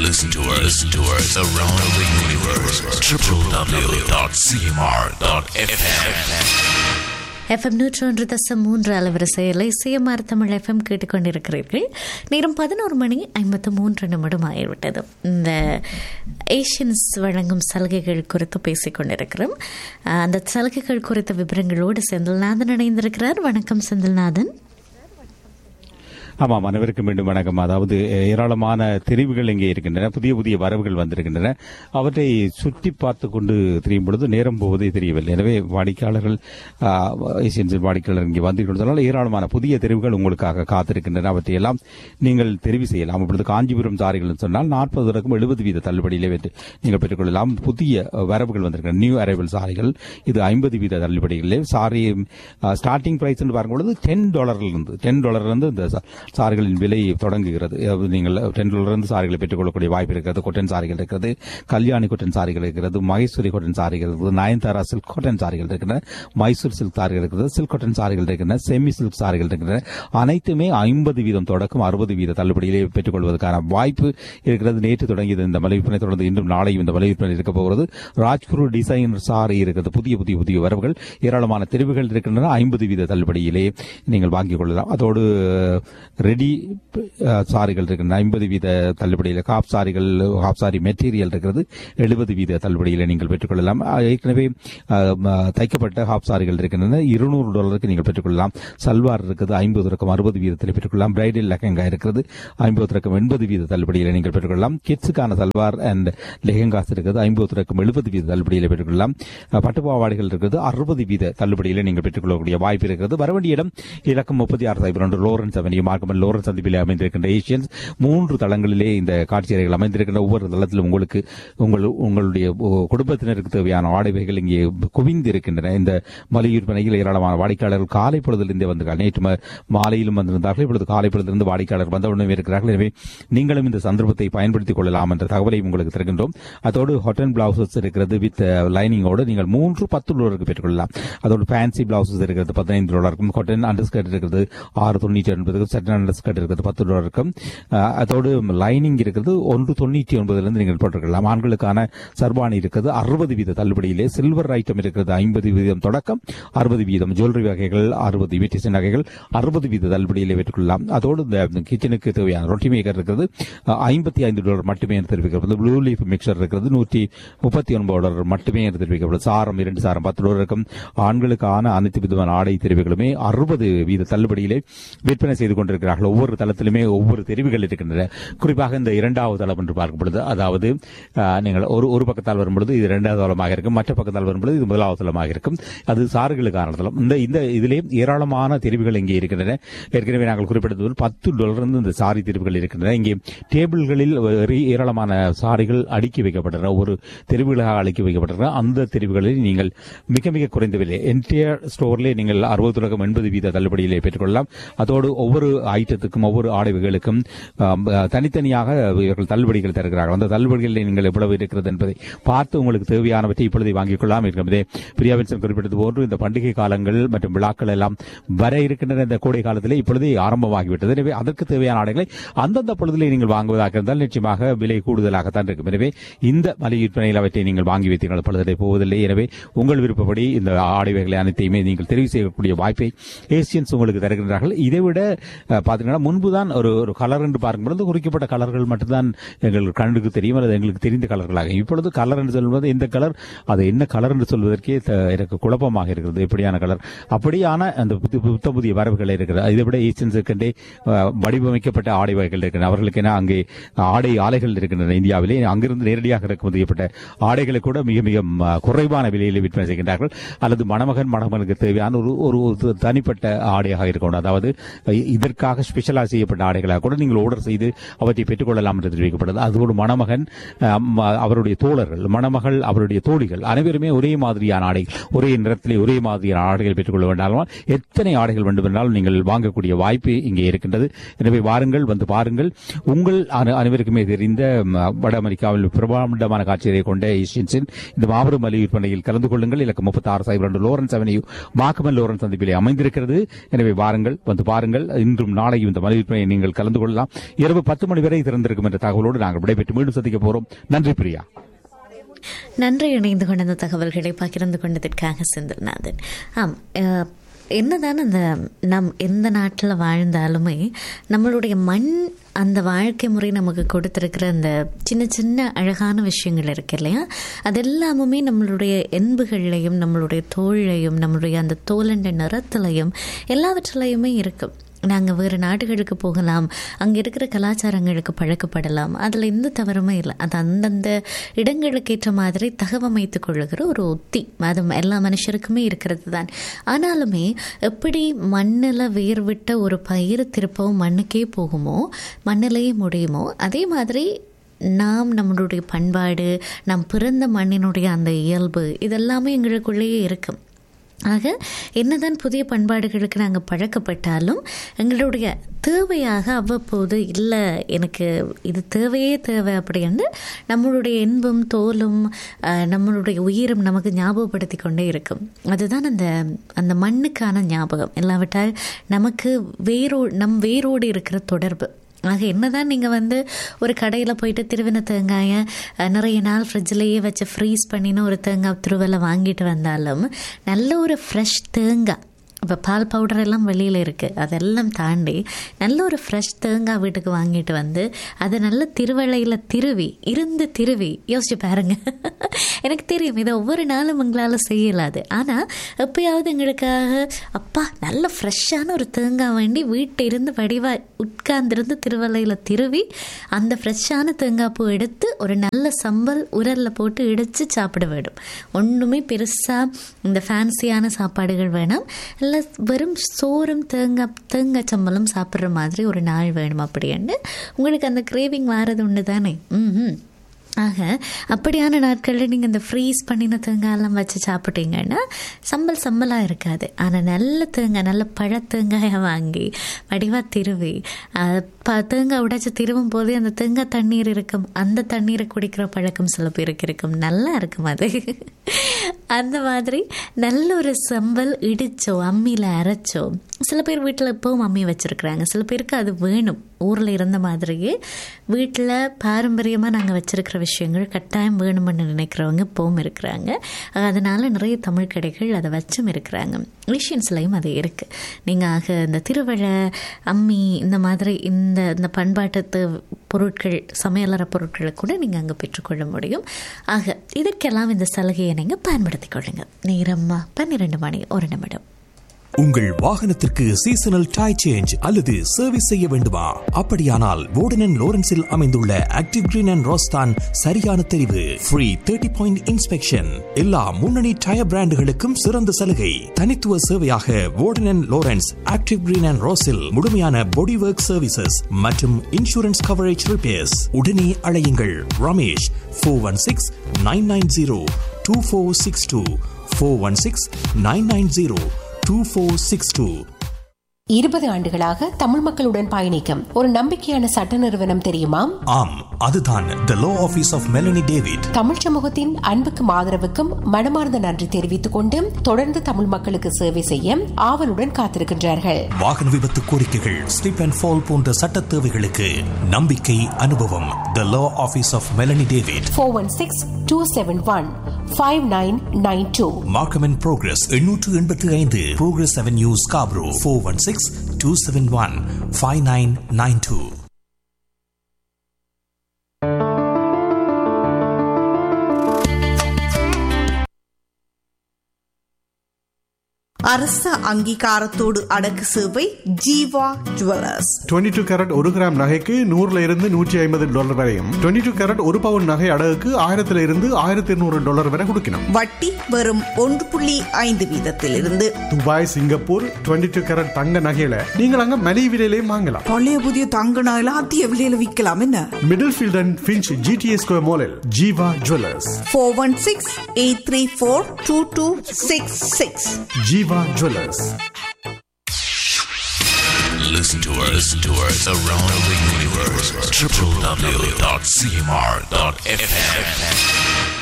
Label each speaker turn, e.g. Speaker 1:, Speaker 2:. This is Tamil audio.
Speaker 1: listen to us, listen to us around the universe. www.cmr.fm.
Speaker 2: FM நூற்றொன்று தசம் மூன்று அலவரிசையில் சிஎம்ஆர் தமிழ் எஃப்எம் கேட்டுக்கொண்டிருக்கிறீர்கள் நேரம் பதினோரு மணி ஐம்பத்து மூன்று நிமிடம் ஆகிவிட்டது இந்த ஏஷியன்ஸ் வழங்கும் சலுகைகள் குறித்து பேசிக் கொண்டிருக்கிறோம் அஹ், அந்த சலுகைகள் குறித்த விவரங்களோடு செந்தில்நாதன் இணைந்திருக்கிறார் வணக்கம் செந்தில்நாதன்
Speaker 3: ஆமாம் அனைவருக்கும் மீண்டும் வணக்கம் அதாவது அஹ், ஏராளமான தெரிவுகள் இங்கே இருக்கின்றன புதிய புதிய வரவுகள் வந்திருக்கின்றன அவற்றை சுற்றி பார்த்து கொண்டு தெரியும் பொழுது நேரம் போவதே தெரியவில்லை எனவே வாடிக்கையாளர்கள் ஆஹ், ஏசியன்ஸின் வாடிக்கையாளர் இங்கே வந்திருக்கிறதால ஏராளமான புதிய தெரிவுகள் உங்களுக்காக காத்திருக்கின்றன அவற்றை எல்லாம் நீங்கள் தெரிவு செய்யலாம் அப்பொழுது காஞ்சிபுரம் சாரிகள் சொன்னால் நாற்பது வரைக்கும் எழுபது வீத தள்ளுபடியிலே வெற்றி நீங்கள் பெற்றுக்கொள்ளலாம் புதிய அஹ், வரவுகள் வந்திருக்கின்றன நியூ அரைவல் சாரிகள் இது ஐம்பது வீத தள்ளுபடிகளிலே சாரி ஸ்டார்டிங் பிரைஸ் பார்க்கும்பொழுது டென் டாலர்லேருந்து டென் டாலர்லேருந்து இந்த சா- சாரிகளின் விலை தொடங்குகிறது அதாவது நீங்கள் டென் டாலர்லேருந்து சாரிகளை பெற்றுக்கொள்ளக்கூடிய வாய்ப்பு இருக்கிறது கொட்டன் சாரிகள் இருக்கிறது கல்யாணி கொட்டன் சாரிகள் இருக்கிறது மகேஸ்வரி கொட்டன் சாரிகள் இருக்கிறது நயன்தாரா சில்க் கொட்டன் சாரிகள் இருக்கின்றன மைசூர் சில்க் சாரிகள் இருக்கிறது சில்க் கொட்டன் சாரிகள் இருக்கின்றன செமி சில்க் சாரிகள் இருக்கின்றன அனைத்துமே ஐம்பது வீதம் தொடக்கம் அறுபது வீத தள்ளுபடியிலே பெற்றுக்கொள்வதற்கான வாய்ப்பு இருக்கிறது நேற்று தொடங்கியது இந்த மலை விற்பனை தொடர்ந்து இன்றும் நாளையும் இந்த மலை விற்பனை இருக்க போகிறது ராஜ்குரு டிசைன் சாரி இருக்கிறது புதிய புதிய புதிய வரவுகள் ஏராளமான தெரிவுகள் இருக்கின்றன ஐம்பது வீத தள்ளுபடியிலே நீங்கள் வாங்கிக் கொள்ளலாம் அதோடு ரெடி அஹ், சாரிகள் இருக்கின்றன ஐம்பது வீத தள்ளுபடியில் காப் சாரிகள் காப் சாரி மெட்டீரியல் இருக்கிறது எழுபது வீத தள்ளுபடியில் நீங்கள் பெற்றுக்கொள்ளலாம் அஹ், ஏற்கனவே அஹ், ம- தைக்கப்பட்ட ஹாப் சாரிகள் இருக்கின்றன இருநூறு டாலருக்கு நீங்கள் பெற்றுக்கொள்ளலாம் சல்வார் இருக்குது ஐம்பது ரக்கம் அறுபது வீதத்தில் பெற்றுக்கொள்ளலாம் பிரைடல் லெஹங்கா இருக்கிறது ஐம்பது ரக்கம் எண்பது வீத தள்ளுபடியில் நீங்கள் பெற்றுக்கொள்ளலாம் கிட்ஸுக்கான சல்வார் அண்ட் லெஹங்காஸ் இருக்கிறது ஐம்பது ரக்கம் எழுபது வீத தள்ளுபடியில் பெற்றுக்கொள்ளலாம் அஹ், பட்டுப்பாவாடைகள் இருக்கிறது அறுபது வீத தள்ளுபடியில் நீங்கள் பெற்றுக்கொள்ளக்கூடிய வாய்ப்பு இருக்கிறது வரவேண்டிய இடம் இலக்கம் முப்பத்தி ஆறு சைபர் ஒன்று லோரன்ஸ் அவென்யூ மார்க்கமன் லோரன்ஸ் சந்திப்பிலே அமைந்திருக்கின்ற ஏஷியன்ஸ் மூன்று தளங்களிலே இந்த காட்சி அறைகள் அமைந்திருக்கின்ற ஒவ்வொரு தளத்திலும் உங்களுக்கு உங்கள் உங்களுடைய ஓ, குடும்பத்தினருக்கு தேவையான ஆடைவைகள் இங்கே குவிந்து இருக்கின்றன இந்த மலிவு விற்பனையில் ஏராளமான வாடிக்கையாளர்கள் காலை பொழுதிலிருந்தே வந்திருக்காங்க நேற்று ம- மாலையிலும் வந்திருந்தார்கள் இப்பொழுது காலை பொழுதிலிருந்து வாடிக்கையாளர் வந்தவுடனே இருக்கிறார்கள் எனவே நீங்களும் இந்த சந்தர்ப்பத்தை பயன்படுத்திக் கொள்ளலாம் என்ற தகவலை உங்களுக்கு தருகின்றோம் அதோடு ஹாட்டன் பிளவுசஸ் இருக்கிறது வித் லைனிங்கோடு நீங்கள் மூன்று பத்து டாலருக்கு பெற்றுக்கொள்ளலாம் அதோடு ஃபேன்சி பிளவுசஸ் இருக்கிறது பதினைந்து டாலருக்கும் காட்டன் அண்டர் ஸ்கர்ட் இருக்கிறது ஆறு தொண்ணூற்றி ஒன்பதுக்கும் சட்டன் அண்டர் ஸ்கர்ட் இருக்கிறது பத்து டாலருக்கும் அஹ், அதோடு லைனிங் இருக்கிறது ஒன்று தொண்ணூற்றி ஒன்பதுலேருந்து நீங்கள் போட்டுக்கலாம் ஆண்களுக்கான சர்பானி இருக்கிறது அறுபது வீத தள்ளுபடியிலே சில்வர் ஐட்டம் இருக்கிறது ஐம்பது வீதம் தொடக்கம் அறுபது வீதம் ஜுவல்லரி வகைகள் அறுபது இமிட்டேஷன் வகைகள் அறுபது வீத தள்ளுபடியிலே பெற்றுக்கொள்ளலாம் அதோடு இந்த கிச்சனுக்கு தேவையான ரொட்டி மேக்கர் இருக்கிறது ஐம்பத்தி ஐந்து டாலர் மட்டுமே என்று தெரிவிக்கப்படுது ப்ளூ லீஃப் மிக்சர் இருக்கிறது நூற்றி முப்பத்தி ஒன்பது டாலர் மட்டுமே என்று தெரிவிக்கப்படுது சாரம் இரண்டு சாரம் பத்து டாலர் இருக்கும் ஆண்களுக்கான அனைத்து விதமான ஆடை தெரிவுகளுமே அறுபது வீத தள்ளுபடியிலே விற்பனை செய்து கொண்டிருக்கிறார்கள் ஒவ்வொரு தளத்திலுமே ஒவ்வொரு தெரிவுகள் இருக்கின்றன குறிப்பாக இந்த இரண்டாவது தளம் என்று பார்க்கும் பொழுது அதாவது அஹ், நீங்கள் ஒரு ஒரு பக்கத்தால் வரும்பொழுது இது இரண்டாவது தளமாக இருக்கும் மற்ற பக்கத்தால் வரும்பொழுது இது முதலாவது தளமாக இருக்கும் அது சார்களுக்கான தளம் இந்த இந்த இதிலே ஏராளமான தெரிவுகள் இங்கே இருக்கின்றன ஏற்கனவே நாங்கள் குறிப்பிட்டது போல் பத்து டாலர் இருந்து இந்த சாரி தெரிவுகள் இருக்கின்றன இங்கே டேபிள்களில் ஒரு ஏராளமான சாரிகள் அடுக்கி வைக்கப்பட்டன ஒரு தெரிவுகளாக அடுக்கி வைக்கப்பட்டன அந்த தெரிவுகளில் நீங்கள் மிக மிக குறைந்த விலை என்டையர் ஸ்டோர்லே நீங்கள் அறுபது தொடக்கம் எண்பது வீத தள்ளுபடியிலே பெற்றுக்கொள்ளலாம் அதோடு ஒவ்வொரு ஐட்டத்துக்கும் ஒவ்வொரு ஆடைகளுக்கும் ஆம், தனித்தனியாக இவர்கள் தள்ளுபடிகள் தருகிறார்கள் அந்த தள்ளுபடிகளில் நீங்கள் எவ்வளவு இருக்கிறது என்பதை பார்த்து உங்களுக்கு தேவையானவற்றை இப்பொழுது வாங்கிக் கொள்ளலாம் இருக்கிறதே பிரியா வின்சன் குறிப்பிட்டது போன்று இந்த பண்டிகை காலங்கள் மற்றும் விழாக்கள் எல்லாம் வர இருக்கின்றன இந்த கோடை காலத்திலே இப்பொழுதே ஆரம்பமாகிவிட்டது எனவே அதற்கு தேவையான ஆடைகளை அந்தந்த பொழுதிலே நீங்கள் வாங்குவதாக இருந்தால் நிச்சயமாக விலை கூடுதலாகத்தான் இருக்கும் எனவே இந்த மலிவு விற்பனையில் அவற்றை நீங்கள் வாங்கி வைத்தீர்கள் பொழுதிலே போவதில்லை எனவே உங்கள் விருப்பப்படி இந்த ஆடைவைகளை அனைத்தையுமே நீங்கள் தெரிவு செய்யக்கூடிய வாய்ப்பை ஏசியன்ஸ் உங்களுக்கு தருகின்றார்கள் இதைவிட அஹ், பார்த்தீங்கன்னா முன்புதான் ஒரு ஒரு கலர் என்று பார்க்கும்பொழுது குறிக்கப்பட்ட கலர்கள் மட்டும்தான் எங்கள் கண்ணுக்கு தெரியும் அல்லது எங்களுக்கு தெரிந்த கலர்களாக இப்பொழுது கலர் என்று சொல்வது இந்த கலர் அது என்ன கலர் என்று சொல்வதற்கே த- எனக்கு குழப்பமாக இருக்கிறது எப்படியான கலர் அப்படியான அந்த புது புத்த புதிய வரவுகள் இருக்கிறது இதை விட ஏசியன்ஸுக்கென்றே அஹ், வடிவமைக்கப்பட்ட ஆடை வகைகள் இருக்கின்றன அவர்களுக்கு என அங்கே ஆடை ஆலைகள் இருக்கின்றன இந்தியாவிலே அங்கிருந்து நேரடியாக இறக்குமதி செய்யப்பட்ட ஆடைகளை கூட மிக மிக ம, குறைவான விலையில் விற்பனை செய்கின்றார்கள் அல்லது மணமகன் மணமகனுக்கு தேவையான ஒரு ஒரு ஒரு தனிப்பட்ட ஆடையாக இருக்கணும் அதாவது இ- இதற்காக ஸ்பெஷலாக செய்யப்பட்ட ஆடைகளாக கூட நீங்கள் ஆர்டர் செய்து அவற்றை பெற்றுக்கொள்ளலாம் என்று தெரிவிக்கப்படுது அதோடு மணமகன் அஹ், ம- அவருடைய தோழர்கள் மணமகள் அவருடைய தோழிகள் அனைவருமே ஒரே மாதிரியான ஆடை ஒரே நிறத்திலே ஒரே மாதிரியான ஆடைகள் பெற்றுக்கொள்ள வேண்டாலும் எத்தனை ஆடைகள் வேண்டுமென்றாலும் நீங்கள் வாங்கக்கூடிய வாய்ப்பு இங்கே இருக்கின்றது எனவே வாருங்கள் வந்து பாருங்கள் உங்கள் அனை- அனைவருக்குமே தெரிந்த ம, வட அமெரிக்காவில் பிரபலமான காட்சியை கொண்ட ஏஷியன்ஸின் இந்த மாபெரும் மலிவு விற்பனையில் கலந்து கொள்ளுங்கள் இலக்கம் முப்பத்தி ஆறு சைபர் ரெண்டு லோரன்ஸ் அவென்யூ மாக்கமன் லோரன்ஸ் சந்திப்பிலே அமைந்திருக்கிறது எனவே வாருங்கள் வந்து பாருங்கள் இன்றும் நாளை நாளையும் இந்த மலிவு விற்பனையை நீங்கள் கலந்து கொள்ளலாம் இரவு பத்து மணி வரை திறந்திருக்கும் என்ற தகவலோடு நாங்கள் விடைபெற்று மீண்டும் சந்திக்க போறோம் நன்றி பிரியா
Speaker 2: நன்றி இணைந்து கொண்ட அந்த தகவல்களை பகிர்ந்து கொண்டதற்காக செந்தில்நாதன் ஆம் அஹ், என்னதான் அந்த நம் எந்த நாட்டில் வாழ்ந்தாலுமே நம்மளுடைய மண் அந்த வாழ்க்கை முறை நமக்கு கொடுத்துருக்கிற அந்த சின்ன சின்ன அழகான விஷயங்கள் இருக்கு இல்லையா அதெல்லாமுமே நம்மளுடைய என்புகள்லையும் நம்மளுடைய தோள்லையும் நம்மளுடைய அந்த தோலண்ட நிறத்துலையும் எல்லாவற்றிலையுமே இருக்கும் நாங்கள் வேறு நாடுகளுக்கு போகலாம் அங்கே இருக்கிற கலாச்சாரங்களுக்கு பழக்கப்படலாம் அதில் எந்த தவறுமே இல்லை அது அந்தந்த இடங்களுக்கு ஏற்ற மாதிரி தகவமைத்துக் கொள்ளுகிற ஒரு உத்தி அது எல்லா மனுஷருக்குமே இருக்கிறது தான் ஆனாலுமே எப்படி மண்ணில் வேர்விட்ட ஒரு பயிர் திருப்பவும் மண்ணுக்கே போகுமோ மண்ணிலேயே முடியுமோ அதே மாதிரி நாம் நம்மளுடைய பண்பாடு நாம் பிறந்த மண்ணினுடைய அந்த இயல்பு இதெல்லாமே எங்களுக்குள்ளேயே இருக்கும் ஆக என்னதான் புதிய பண்பாடுகளுக்கு நாங்கள் பழக்கப்பட்டாலும் எங்களுடைய தேவையாக அவ்வப்போது இல்லை எனக்கு இது தேவையே தேவை அப்படின்னு நம்மளுடைய என்பும் தோலும் அஹ், நம்மளுடைய உயிரும் நமக்கு ஞாபகப்படுத்தி கொண்டே இருக்கும் அதுதான் அந்த அந்த மண்ணுக்கான ஞாபகம் இல்லாவிட்டால் நமக்கு வேரோ நம் வேரோடு இருக்கிற தொடர்பு ஆக என்னதான் நீங்கள் வந்து ஒரு கடையில் போயிட்டு திருவின தேங்காயை அஹ், நிறைய நாள் ஃப்ரிட்ஜ்லேயே வச்சு ஃப்ரீஸ் பண்ணின ஒரு தேங்காய் திருவலை வாங்கிட்டு வந்தாலும் நல்ல ஒரு ஃப்ரெஷ் தேங்காய் இப்போ பால் பவுடர் எல்லாம் வெளியில் இருக்குது அதெல்லாம் தாண்டி நல்ல ஒரு ஃப்ரெஷ் தேங்காய் வீட்டுக்கு வாங்கிட்டு வந்து அதை நல்ல திருவளையில் திருவி இருந்து திருவி யோசிச்சு பாருங்க எனக்கு தெரியும் இதை ஒவ்வொரு நாளும் எங்களால் செய்யலாது ஆனால் எப்பயாவது எங்களுக்காக அப்பா நல்ல ஃப்ரெஷ்ஷான ஒரு தேங்காய் வேண்டி வீட்டை இருந்து வடிவாக உட்கார்ந்திருந்து திருவள்ளையில் திருவி அந்த ஃப்ரெஷ்ஷான தேங்காய் பூ எடுத்து ஒரு நல்ல சம்பல் உரலில் போட்டு இடித்து சாப்பிட வேண்டும் ஒன்றுமே பெருசாக இந்த ஃபேன்சியான சாப்பாடுகள் வேணாம் இல்லை வெறும் சோறும் தேங்காய் தேங்காய் சம்பலும் சாப்பிட்ற மாதிரி ஒரு நாள் வேணும் அப்படின்னு உங்களுக்கு அந்த கிரேவிங் வாரது உண்டு தானே ம் ஆக அப்படியான நாட்களில் நீங்கள் இந்த ஃப்ரீஸ் பண்ணின தேங்காயெல்லாம் வச்சு சாப்பிட்டீங்கன்னா சம்பல் சம்பலாக இருக்காது ஆனால் நல்ல தேங்காய் நல்ல பழ தேங்காயை வாங்கி வடிவாக திருவி அஹ், ப தேங்காய் உடைச்சி திருவும் போதே அந்த தேங்காய் தண்ணீர் இருக்கும் அந்த தண்ணீரை குடிக்கிற பழக்கம் சில பேருக்கு இருக்கும் நல்லா இருக்கும் அது அந்த மாதிரி நல்ல ஒரு சம்பல் இடிச்சோ அம்மியில் அரைச்சோ சில பேர் வீட்டில் இப்போவும் அம்மி வச்சுருக்குறாங்க சில பேருக்கு அது வேணும் ஊரில் இருந்த மாதிரியே வீட்டில் பாரம்பரியமாக நாங்கள் வச்சுருக்கிற விஷயங்கள் கட்டாயம் வேணும்னு நினைக்கிறவங்க இப்போவும் இருக்கிறாங்க அதனால் நிறைய தமிழ் கடைகள் அதை வச்சும் இருக்கிறாங்க ஏஷியன்ஸ்லையும் அது இருக்குது நீங்கள் ஆக இந்த திருவிழா அம்மி இந்த மாதிரி இந்த இந்த பண்பாட்டு தே- பொருட்கள் சமையலற பொருட்களை கூட நீங்கள் அங்கே பெற்றுக்கொள்ள முடியும் ஆக இதற்கெல்லாம் இந்த சலுகையை நீங்கள் பயன்படுத்திக் கொள்ளுங்கள் நேரம்மா பன்னிரெண்டு மணி ஒரு நிமிடம்
Speaker 4: உங்கள் வாகனத்திற்கு சீசனல் டை சேஞ்ச் அல்லது சர்வீஸ் செய்ய வேண்டுமா அப்படியானால் வோர்டன் லோரன்ஸில் அமைந்துள்ள ஆக்டிவ் கிரீன் அண்ட் ரோஸ்தான் சரியான தெரிவு ஃப்ரீ தேர்ட்டி பாயிண்ட் இன்ஸ்பெக்ஷன் எல்லா முன்னணி டயர் பிராண்டுகளுக்கும் சிறந்த சலுகை தனித்துவ சேவையாக Warden Lawrence Active Green and ரோஸில் முழுமையான பாடி ஒர்க் சர்வீசஸ் மற்றும் இன்சூரன்ஸ் கவரேஜ் ரிப்பேர்ஸ் உடனே அழையுங்கள் Ramesh four one six nine nine zero two four six two four one six nine nine zero two four six two
Speaker 5: இருபது ஆண்டுகளாக தமிழ் மக்களுடன் பயணிக்கும் ஒரு நம்பிக்கையான சட்ட நிறுவனம் தெரியுமா
Speaker 4: ஆம் அதுதான் the law office of Melanie David
Speaker 5: Tamil சமூகத்தின் அன்புக்கும் ஆதரவுக்கும் மனமார்ந்த நன்றி தெரிவித்துக் கொண்டு தொடர்ந்து தமிழ் மக்களுக்கு சேவை செய்ய ஆவலுடன் காத்திருக்கின்றார்கள்
Speaker 4: வாகன விபத்து கோரிக்கைகள் ஸ்லிப் அண்ட் ஃபால் போன்ற சட்ட தேவைகளுக்கு நம்பிக்கை அனுபவம் the law office of Melanie David
Speaker 5: four one six two seven one five nine nine two
Speaker 4: Markham and Progress எண்ணூற்று எண்பத்தி ஐந்து Progress avenue Scarborough four one six two seven one five nine nine two
Speaker 6: அரச அங்கீகாரத்தோடு அடக்கு சேவை ஜீவா ஜுவல்லர்ஸ்
Speaker 7: 22 டூ கேரட் ஒரு கிராம் நகைக்கு நூறுல இருந்து நூற்றி ஐம்பது டாலர் வரையும் 22 டூ கேரட் ஒரு பவுன் நகை அடகுக்கு ஆயிரத்துல இருந்து ஆயிரத்தி இருநூறு டாலர் வரை கொடுக்கணும்
Speaker 6: வட்டி வெறும் ஒன்று புள்ளி ஐந்து வீதத்திலிருந்து
Speaker 7: துபாய் சிங்கப்பூர் 22 டூ கேரட் தங்க நகையில நீங்கள் அங்க மலிவு விலையிலையும் வாங்கலாம்
Speaker 8: பழைய புதிய தங்க நகைலாம் அதிக விலையில விற்கலாம் என்ன
Speaker 7: Middlefield and Finch GTA Square மாலில் Jeeva jewellers
Speaker 6: four one six eight three four two two six six
Speaker 7: Jeeva jewellers
Speaker 1: Listen to us, listen to us around the universe. www.cmr.fm.